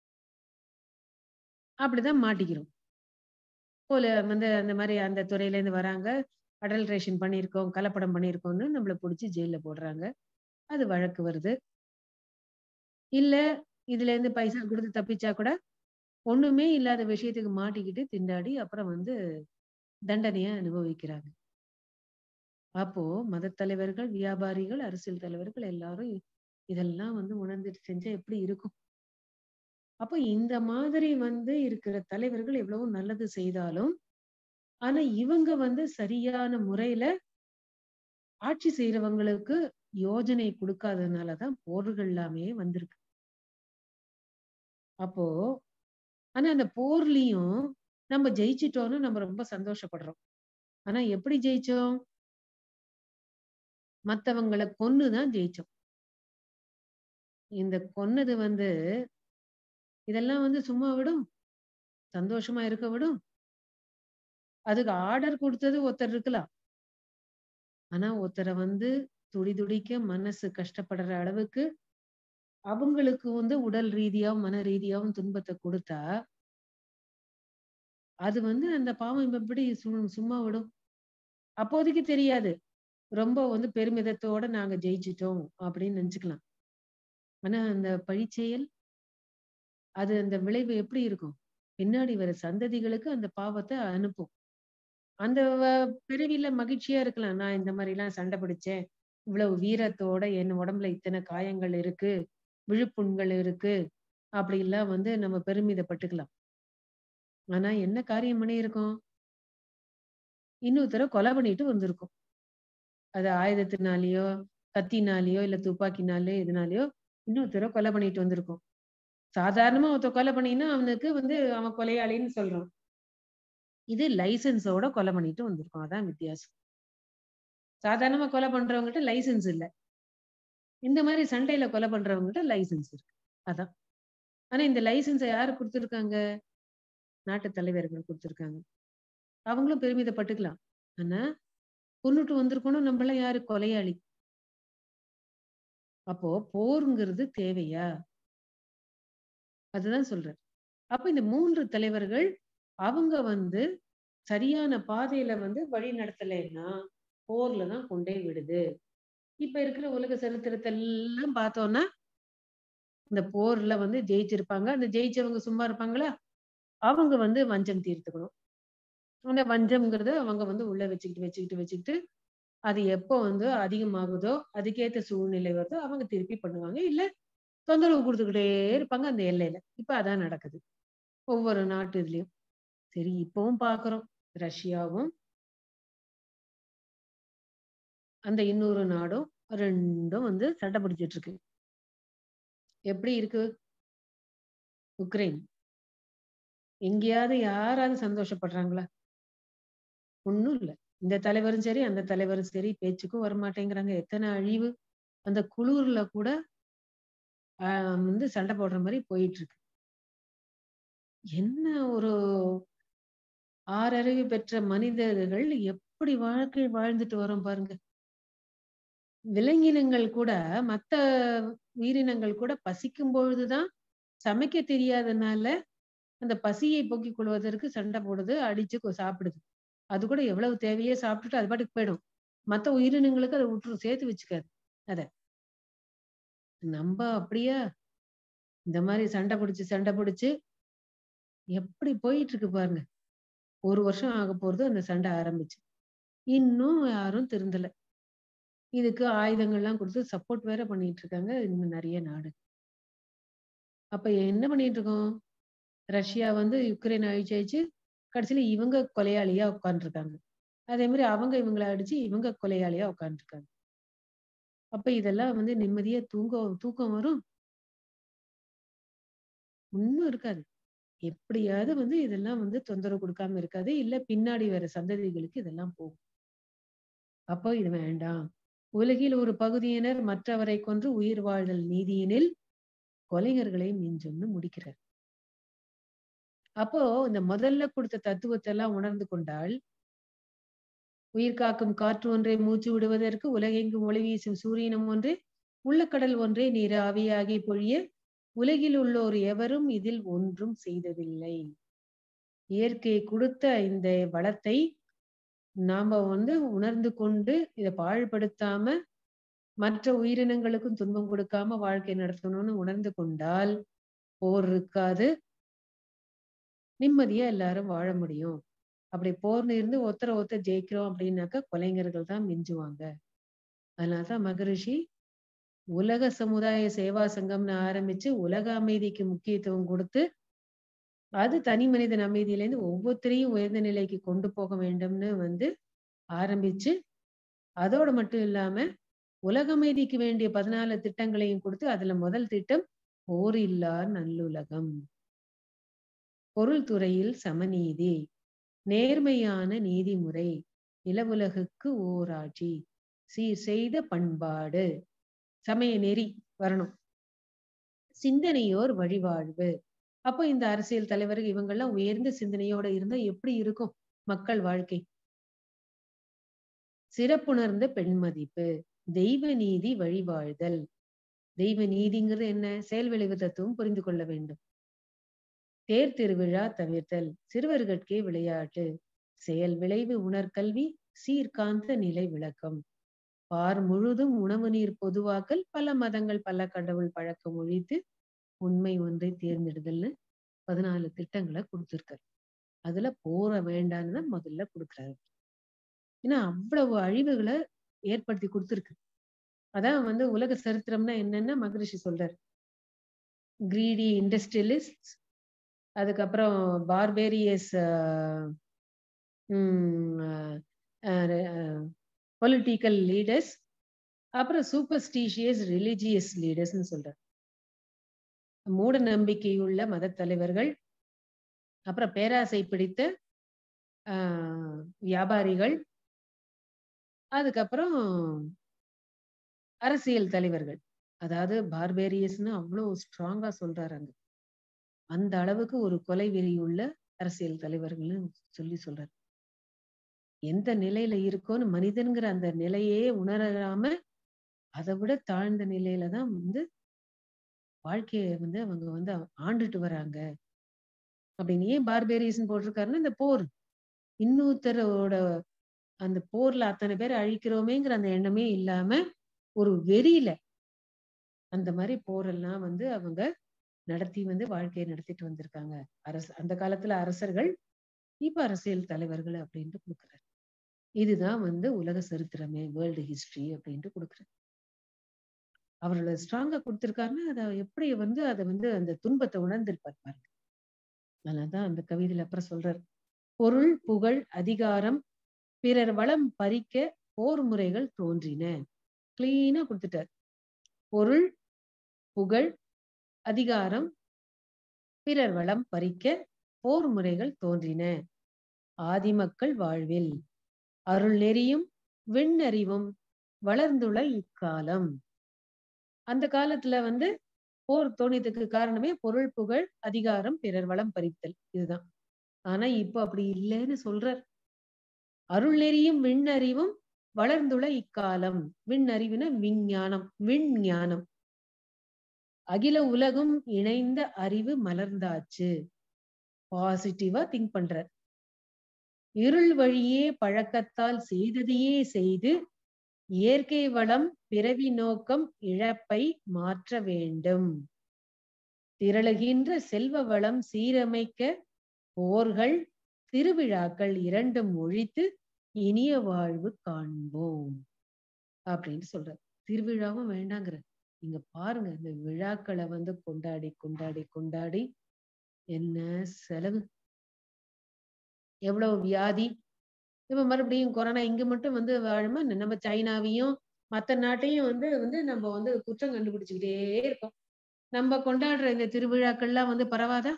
அப்படிதான் மாட்டிக்கிறோம் போல வந்து அந்த மாதிரி அந்த துறையில இருந்து வராங்க அடல்ட்ரேஷன் பண்ணியிருக்கோம் கலப்படம் பண்ணியிருக்கோம்னு நம்மளை பிடிச்சி ஜெயில போடுறாங்க அது வழக்கு வருது இல்ல இதுல இருந்து பைசா கொடுத்து தப்பிச்சா கூட ஒண்ணுமே இல்லாத விஷயத்துக்கு மாட்டிக்கிட்டு திண்டாடி அப்புறம் வந்து தண்டனைய அனுபவிக்கிறாங்க அப்போ மத தலைவர்கள் வியாபாரிகள் அரசியல் தலைவர்கள் எல்லாரும் இதெல்லாம் வந்து உணர்ந்துட்டு செஞ்சா எப்படி இருக்கும் அப்போ இந்த மாதிரி வந்து இருக்கிற தலைவர்கள் எவ்வளவு நல்லது செய்தாலும் ஆனா இவங்க வந்து சரியான முறையில ஆட்சி செய்யறவங்களுக்கு யோஜனை கொடுக்காததுனாலதான் போர்கள் எல்லாமே வந்திருக்கு அப்போ ஆனா அந்த போர்லயும் நம்ம ஜெயிச்சிட்டோம்னு நம்ம ரொம்ப சந்தோஷப்படுறோம் ஆனா எப்படி ஜெயிச்சோம் மத்தவங்களை கொன்னுதான் ஜெயிச்சோம் இந்த கொன்னது வந்து இதெல்லாம் வந்து சும்மா விடும் சந்தோஷமா இருக்க விடும் அதுக்கு ஆர்டர் கொடுத்தது ஒருத்தர் இருக்கலாம் ஆனா ஒருத்தரை வந்து துடி துடிக்க மனசு கஷ்டப்படுற அளவுக்கு அவங்களுக்கு வந்து உடல் ரீதியாவும் மன ரீதியாவும் துன்பத்தை கொடுத்தா அது வந்து அந்த பாவம் எப்படி சும்மா விடும் அப்போதைக்கு தெரியாது ரொம்ப வந்து பெருமிதத்தோட நாங்க ஜெயிச்சிட்டோம் அப்படின்னு நினைச்சுக்கலாம் ஆனா அந்த பழிச்செயல் அது அந்த விளைவு எப்படி இருக்கும் பின்னாடி வர சந்ததிகளுக்கு அந்த பாவத்தை அனுப்பும் அந்த வ- பிறவியில மகிழ்ச்சியா இருக்கலாம் நான் இந்த மாதிரி எல்லாம் சண்டை பிடிச்சேன் இவ்வளவு வீரத்தோட என் உடம்புல இத்தனை காயங்கள் இருக்கு விழுப்புண்கள் இருக்கு அப்படி எல்லாம் வந்து நம்ம பெருமிதப்பட்டுக்கலாம் ஆனா என்ன காரியம் பண்ணி இருக்கோம் இன்னொருத்தர கொலை பண்ணிட்டு வந்திருக்கோம் அது ஆயுதத்தினாலேயோ கத்தினாலேயோ இல்ல துப்பாக்கினாலேயோ எதுனாலயோ இன்னொருத்தர கொலை பண்ணிட்டு வந்திருக்கோம் சாதாரணமா ஒருத்த கொலை பண்ணினா அவனுக்கு வந்து அவன் கொலையாளின்னு சொல்றான் இது லைசன்ஸோட கொலை பண்ணிட்டு வந்திருக்கோம் அதான் வித்தியாசம் சாதாரணமா கொலை பண்றவங்ககிட்ட லைசன்ஸ் இல்ல இந்த மாதிரி சண்டையில கொலை பண்றவங்ககிட்ட லைசன்ஸ் இருக்கு அதான் ஆனா இந்த லைசன்ஸை யாரு கொடுத்துருக்காங்க நாட்டு தலைவர்கள் கொடுத்துருக்காங்க அவங்களும் பெருமிதப்பட்டுக்கலாம் ஆனா கொன்னுட்டு வந்திருக்கணும் நம்மள யாரு கொலையாளி அப்போ போருங்கிறது தேவையா அதுதான் சொல்றேன் அப்ப இந்த மூன்று தலைவர்கள் அவங்க வந்து சரியான பாதையில வந்து வழி நடத்தலைன்னா போர்ல தான் கொண்டே விடுது இப்ப இருக்கிற உலக சரித்திரத்தை எல்லாம் பார்த்தோம்னா இந்த போர்ல வந்து ஜெயிச்சிருப்பாங்க அந்த ஜெயிச்சவங்க சும்மா இருப்பாங்களா அவங்க வந்து வஞ்சம் தீர்த்துக்கணும் அந்த வஞ்சம்ங்கிறத அவங்க வந்து உள்ள வச்சுக்கிட்டு வச்சுக்கிட்டு வச்சுக்கிட்டு அது எப்போ வந்து அதிகமாகுதோ அதுக்கேத்த சூழ்நிலை வருதோ அவங்க திருப்பி பண்ணுவாங்க இல்ல தொந்தரவு கொடுத்துக்கிட்டே இருப்பாங்க அந்த எல்லையில இப்ப அதான் நடக்குது ஒவ்வொரு நாட்டு இதுலயும் சரி இப்பவும் பாக்குறோம் ரஷ்யாவும் அந்த இன்னொரு நாடும் ரெண்டும் வந்து சண்டை பிடிச்சிட்டு இருக்கு எப்படி இருக்கு உக்ரைன் எங்கேயாவது யாராவது சந்தோஷப்படுறாங்களா ஒண்ணும் இல்ல இந்த தலைவரும் சரி அந்த தலைவரும் சரி பேச்சுக்கும் வரமாட்டேங்கிறாங்க எத்தனை அழிவு அந்த குளூர்ல கூட ஆஹ் வந்து சண்டை போடுற மாதிரி போயிட்டு இருக்கு என்ன ஒரு ஆறறிவு பெற்ற மனிதர்கள் எப்படி வாழ்க்கை வாழ்ந்துட்டு வரோம் பாருங்க விலங்கினங்கள் கூட மத்த உயிரினங்கள் கூட பசிக்கும் பொழுதுதான் சமைக்க தெரியாதனால அந்த பசியை போக்கிக் கொள்வதற்கு சண்டை போடுது அடிச்சு கொ- சாப்பிடுது அது கூட எவ்வளவு தேவையோ சாப்பிட்டுட்டு அது பாட்டுக்கு போயிடும் மத்த உயிரினங்களுக்கு அதை விட்டுரும் சேர்த்து வச்சுக்காது அத நம்ம அப்படியா இந்த மாதிரி சண்டை பிடிச்சு சண்டை பிடிச்சு எப்படி போயிட்டு இருக்கு பாருங்க ஒரு வருஷம் ஆக போறது அந்த சண்டை ஆரம்பிச்சு இன்னும் யாரும் திருந்தல இதுக்கு ஆயுதங்கள்லாம் கொடுத்து சப்போர்ட் வேற பண்ணிட்டு இருக்காங்க இன்னும் நிறைய நாடு அப்ப என்ன பண்ணிட்டு இருக்கோம் ரஷ்யா வந்து யுக்ரைன் அழிச்சு அழிச்சு கடைசியில இவங்க கொலையாளியா உட்கார்ந்துருக்காங்க அதே மாதிரி அவங்க இவங்களை அடிச்சு இவங்க கொலையாளியா உட்கார்ந்துருக்காங்க அப்ப இதெல்லாம் வந்து நிம்மதியா தூங்க தூக்கம் வரும் ஒண்ணும் இருக்காது எப்படியாவது வந்து இதெல்லாம் வந்து தொந்தரவு கொடுக்காம இருக்காது இல்ல பின்னாடி வர சந்ததிகளுக்கு இதெல்லாம் போகும் அப்போ இது வேண்டாம் உலகில் ஒரு பகுதியினர் மற்றவரை கொன்று உயிர் வாழ்தல் நீதியினில் கொலைஞர்களை மிஞ்சும்னு முடிக்கிறார் அப்போ இந்த முதல்ல கொடுத்த தத்துவத்தை எல்லாம் உணர்ந்து கொண்டால் உயிர் காக்கும் காற்று ஒன்றை மூச்சு விடுவதற்கு உலகெங்கும் ஒளி வீசும் சூரியனும் ஒன்றே உள்ளக்கடல் ஒன்றே நீர் ஆவியாகி பொழிய உலகில் உள்ளோர் எவரும் இதில் ஒன்றும் செய்ததில்லை இயற்கை கொடுத்த இந்த வளத்தை நாம வந்து உணர்ந்து கொண்டு இதை பாழ்படுத்தாம மற்ற உயிரினங்களுக்கும் துன்பம் கொடுக்காம வாழ்க்கை நடத்தணும்னு உணர்ந்து கொண்டால் போர் இருக்காது நிம்மதியா எல்லாரும் வாழ முடியும் அப்படி போர்னு இருந்து ஒருத்தர ஒருத்தர் ஜெயிக்கிறோம் அப்படின்னாக்கா கொலைஞர்கள் தான் மிஞ்சுவாங்க அதனாலதான் மகரிஷி உலக சமுதாய சேவா சங்கம்னு ஆரம்பிச்சு உலக அமைதிக்கு முக்கியத்துவம் கொடுத்து அது தனி மனிதன் அமைதியிலேருந்து ஒவ்வொருத்தரையும் உயர்ந்த நிலைக்கு கொண்டு போக வேண்டும்னு வந்து ஆரம்பிச்சு அதோட மட்டும் இல்லாம உலக அமைதிக்கு வேண்டிய பதினாலு திட்டங்களையும் கொடுத்து அதுல முதல் திட்டம் போர் இல்லா நல்லுலகம் பொருள் துறையில் சமநீதி நேர்மையான நீதிமுறை நிலவுலகுக்கு ஓராட்சி சீர் செய்த பண்பாடு சமய நெறி வரணும் சிந்தனையோர் வழிவாழ்வு அப்போ இந்த அரசியல் தலைவர்கள் இவங்கெல்லாம் உயர்ந்த சிந்தனையோட இருந்தா எப்படி இருக்கும் மக்கள் வாழ்க்கை சிறப்புணர்ந்த பெண் மதிப்பு தெய்வ நீதி வழிவாழ்தல் தெய்வ நீதிங்கிறது என்ன செயல் விளைவு தத்துவம் புரிந்து கொள்ள வேண்டும் தேர் திருவிழா தவிர்த்தல் சிறுவர்கட்கே விளையாட்டு செயல் விளைவு உணர்கல்வி சீர்காந்த நிலை விளக்கம் பார் முழுதும் உணவு நீர் பொதுவாக்கல் பல மதங்கள் பல கடவுள் பழக்கம் ஒழித்து உண்மை ஒன்றை தேர்ந்தெடுதல்னு பதினாலு திட்டங்களை கொடுத்திருக்காரு அதுல போற வேண்டான்னு தான் முதல்ல கொடுக்குறாரு ஏன்னா அவ்வளவு அழிவுகளை ஏற்படுத்தி கொடுத்துருக்கு அதான் வந்து உலக சரித்திரம்னா என்னன்னா மகரிஷி சொல்றாரு கிரீடி இண்டஸ்ட்ரியலிஸ்ட் அதுக்கப்புறம் பார்பேரியஸ் பொலிட்டிக்கல் லீடர்ஸ் அப்புறம் சூப்பர்ஸ்டீஷியஸ் ரிலிஜியஸ் லீடர்ஸ்னு சொல்றார் மூட நம்பிக்கையுள்ள மத தலைவர்கள் அப்புறம் பேராசை பிடித்த வியாபாரிகள் அதுக்கப்புறம் அரசியல் தலைவர்கள் அதாவது பார்பேரியஸ்னு அவ்வளோ ஸ்ட்ராங்கா சொல்றாரு அங்க அந்த அளவுக்கு ஒரு கொலை வெறி உள்ள அரசியல் தலைவர்கள்னு சொல்லி சொல்றாரு எந்த நிலையில இருக்கோன்னு மனிதன்கிற அந்த நிலையே உணராம அதை விட தாழ்ந்த நிலையில தான் வந்து வாழ்க்கைய வந்து அவங்க வந்து ஆண்டுட்டு வராங்க அப்படின்னு ஏன் பார்பேரியஸ்ன்னு போட்டிருக்காருன்னா இந்த போர் இன்னொருத்தரோட அந்த போர்ல அத்தனை பேர் அழிக்கிறோமேங்கிற அந்த எண்ணமே இல்லாம ஒரு வெறியில அந்த மாதிரி போரெல்லாம் வந்து அவங்க நடத்தி வந்து வாழ்க்கையை நடத்திட்டு வந்திருக்காங்க அரசு அந்த காலத்துல அரசர்கள் இப்ப அரசியல் தலைவர்கள் அப்படின்ட்டு கொடுக்குறாரு இதுதான் வந்து உலக சரித்திரமே வேர்ல்டு ஹிஸ்டரி அப்படின்ட்டு கொடுக்குறாரு அவரோட ஸ்ட்ராங்கா கொடுத்திருக்காருன்னா அதை எப்படி வந்து அதை வந்து அந்த துன்பத்தை உணர்ந்திருப்பார் பாருங்க அதனாலதான் அந்த கவிதையில அப்புறம் சொல்றாரு பொருள் புகழ் அதிகாரம் பிறர் வளம் பறிக்க போர் முறைகள் தோன்றின கிளீனா கொடுத்துட்டார் பொருள் புகழ் அதிகாரம் பிறர் வளம் பறிக்க போர் முறைகள் தோன்றின ஆதிமக்கள் வாழ்வில் அருள் நெறியும் விண்ணறிவும் வளர்ந்துள்ள இக்காலம் அந்த காலத்துல வந்து போர் தோணியதுக்கு காரணமே பொருள் புகழ் அதிகாரம் பிறர் வளம் பறித்தல் இதுதான் ஆனா இப்போ அப்படி இல்லைன்னு சொல்றார் அருள் நெறியும் விண்ணறிவும் வளர்ந்துள்ள இக்காலம் விண்ணறிவுன விஞ்ஞானம் விஞ்ஞானம் அகில உலகம் இணைந்த அறிவு மலர்ந்தாச்சு பாசிட்டிவா திங்க் பண்ற இருள் வழியே பழக்கத்தால் செய்ததையே செய்து இயற்கை வளம் பிறவி நோக்கம் இழப்பை மாற்ற வேண்டும் திரளுகின்ற செல்வ வளம் சீரமைக்க போர்கள் திருவிழாக்கள் இரண்டும் ஒழித்து இனிய வாழ்வு காண்போம் அப்படின்னு சொல்ற திருவிழாவும் வேண்டாங்கிற நீங்க பாருங்க இந்த விழாக்களை வந்து கொண்டாடி கொண்டாடி கொண்டாடி என்ன செலவு எவ்வளவு வியாதி இப்ப மறுபடியும் கொரோனா இங்க மட்டும் வந்து வாழுமா நம்ம சைனாவையும் மத்த நாட்டையும் வந்து வந்து நம்ம வந்து குற்றம் கண்டுபிடிச்சுக்கிட்டே இருக்கோம் நம்ம கொண்டாடுற இந்த திருவிழாக்கள்லாம் வந்து பரவாதா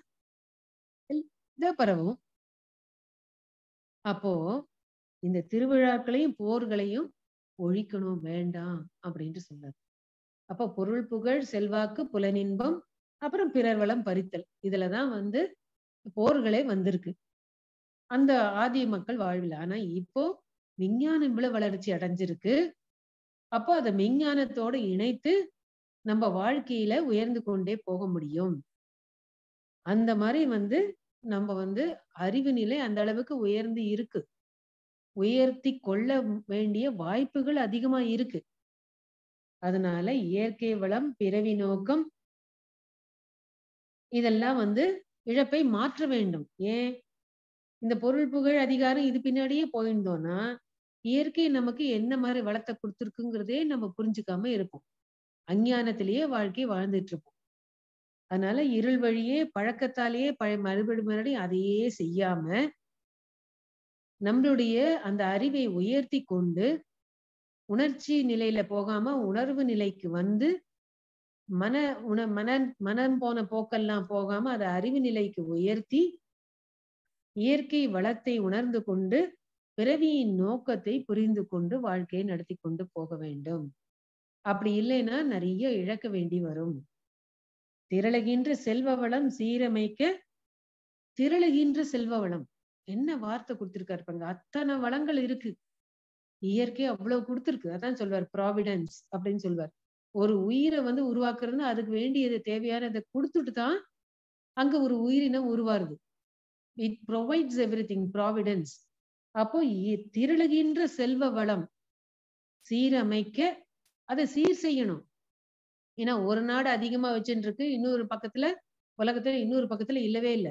இதான் பரவும் அப்போ இந்த திருவிழாக்களையும் போர்களையும் ஒழிக்கணும் வேண்டாம் அப்படின்ட்டு சொன்னார் அப்ப பொருள் புகழ் செல்வாக்கு புலனின்பம் அப்புறம் பிறர் வளம் பறித்தல் இதுலதான் வந்து போர்களே வந்திருக்கு அந்த ஆதி மக்கள் வாழ்வில் ஆனா இப்போ விஞ்ஞானம் இவ்வளவு வளர்ச்சி அடைஞ்சிருக்கு அப்போ அதை விஞ்ஞானத்தோட இணைத்து நம்ம வாழ்க்கையில உயர்ந்து கொண்டே போக முடியும் அந்த மாதிரி வந்து நம்ம வந்து அறிவு நிலை அந்த அளவுக்கு உயர்ந்து இருக்கு உயர்த்தி கொள்ள வேண்டிய வாய்ப்புகள் அதிகமா இருக்கு அதனால இயற்கை வளம் பிறவி நோக்கம் இதெல்லாம் வந்து இழப்பை மாற்ற வேண்டும் ஏன் இந்த பொருள் புகழ் அதிகாரம் இது பின்னாடியே போயிருந்தோம்னா இயற்கை நமக்கு என்ன மாதிரி வளத்தை கொடுத்துருக்குங்கிறதே நம்ம புரிஞ்சுக்காம இருப்போம் அஞ்ஞானத்திலேயே வாழ்க்கை வாழ்ந்துட்டு இருப்போம் அதனால இருள் வழியே பழக்கத்தாலேயே பழைய மறுபடி மறுபடியும் அதையே செய்யாம நம்மளுடைய அந்த அறிவை உயர்த்தி கொண்டு உணர்ச்சி நிலையில போகாம உணர்வு நிலைக்கு வந்து மன உண மன மனம் போன போக்கெல்லாம் போகாம அதை அறிவு நிலைக்கு உயர்த்தி இயற்கை வளத்தை உணர்ந்து கொண்டு பிறவியின் நோக்கத்தை புரிந்து கொண்டு வாழ்க்கையை நடத்தி கொண்டு போக வேண்டும் அப்படி இல்லைன்னா நிறைய இழக்க வேண்டி வரும் திரளுகின்ற செல்வ வளம் சீரமைக்க திரளுகின்ற செல்வ வளம் என்ன வார்த்தை கொடுத்திருக்காரு பாருங்க அத்தனை வளங்கள் இருக்கு இயற்கை அவ்வளவு கொடுத்துருக்கு அதான் சொல்வார் ப்ராவிடன்ஸ் அப்படின்னு சொல்வார் ஒரு உயிரை வந்து உருவாக்குறதுன்னா அதுக்கு வேண்டியது தேவையானதை கொடுத்துட்டு தான் அங்க ஒரு உயிரினம் உருவாருது it provides everything providence அப்போ திரளுகின்ற செல்வ வளம் சீரமைக்க அதை சீர் செய்யணும் ஏன்னா ஒரு நாடு அதிகமா வச்சுட்டு இருக்கு இன்னொரு பக்கத்துல உலகத்துல இன்னொரு பக்கத்துல இல்லவே இல்லை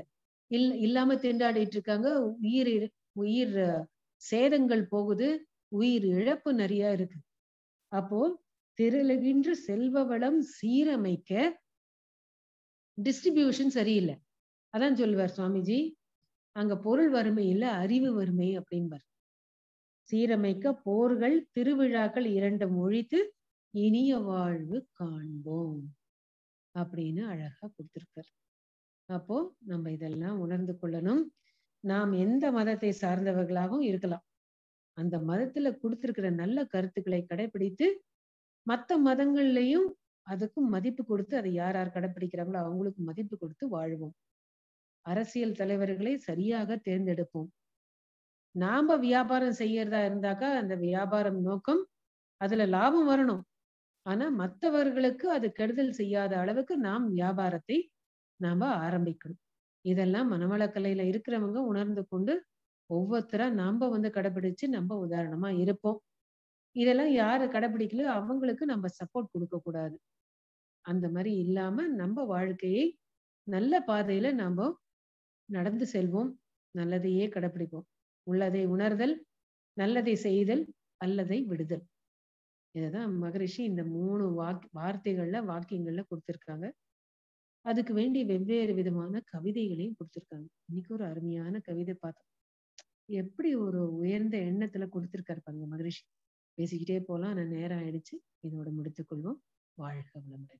இல் இல்லாம திண்டாடிட்டு இருக்காங்க உயிர் இழ- உயிர் அஹ், சேதங்கள் போகுது உயிர் இழப்பு நிறைய இருக்கு அப்போ திரளுகின்ற செல்வ வளம் சீரமைக்க டிஸ்ட்ரிபியூஷன் சரியில்லை அதான் சொல்லுவார் சுவாமிஜி அங்க பொருள் வறுமை இல்ல அறிவு வறுமை அப்படின்பார் சீரமைக்க போர்கள் திருவிழாக்கள் இரண்டும் ஒழித்து இனிய வாழ்வு காண்போம் அப்படின்னு அழகா கொடுத்திருக்கார் அப்போ நம்ம இதெல்லாம் உணர்ந்து கொள்ளணும் நாம் எந்த மதத்தை சார்ந்தவர்களாகவும் இருக்கலாம் அந்த மதத்துல கொடுத்திருக்கிற நல்ல கருத்துக்களை கடைபிடித்து மத்த மதங்கள்லயும் அதுக்கும் மதிப்பு கொடுத்து அதை யார் யார் கடைபிடிக்கிறாங்களோ அவங்களுக்கு மதிப்பு கொடுத்து வாழ்வோம் அரசியல் தலைவர்களை சரியாக தேர்ந்தெடுப்போம் நாம வியாபாரம் செய்யறதா இருந்தாக்கா அந்த வியாபாரம் நோக்கம் அதுல லாபம் வரணும் ஆனா மற்றவர்களுக்கு அது கெடுதல் செய்யாத அளவுக்கு நாம் வியாபாரத்தை நாம ஆரம்பிக்கணும் இதெல்லாம் மனவளக்கலையில இருக்கிறவங்க உணர்ந்து கொண்டு ஒவ்வொருத்தரா நாம வந்து கடைபிடிச்சு நம்ம உதாரணமா இருப்போம் இதெல்லாம் யாரு கடைபிடிக்கலையோ அவங்களுக்கு நம்ம சப்போர்ட் கொடுக்க கூடாது அந்த மாதிரி இல்லாம நம்ம வாழ்க்கையை நல்ல பாதையில நாம நடந்து செல்வோம் நல்லதையே கடைபிடிப்போம் உள்ளதை உணர்தல் நல்லதை செய்தல் அல்லதை விடுதல் இதுதான் மகரிஷி இந்த மூணு வாக் வார்த்தைகள்ல வாக்கியங்கள்ல கொடுத்திருக்காங்க அதுக்கு வேண்டிய வெவ்வேறு விதமான கவிதைகளையும் கொடுத்திருக்காங்க இன்னைக்கு ஒரு அருமையான கவிதை பார்த்தோம் எப்படி ஒரு உயர்ந்த எண்ணத்துல கொடுத்திருக்காரு பாருங்க மகரிஷி பேசிக்கிட்டே போலாம் ஆனா நேரம் ஆயிடுச்சு இதோட முடித்துக் கொள்வோம் வாழ்க வளமுடன்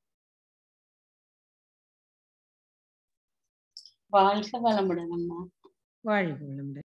வாழ்க வளமுடன் அம்மா வாழ்க வளமுடன்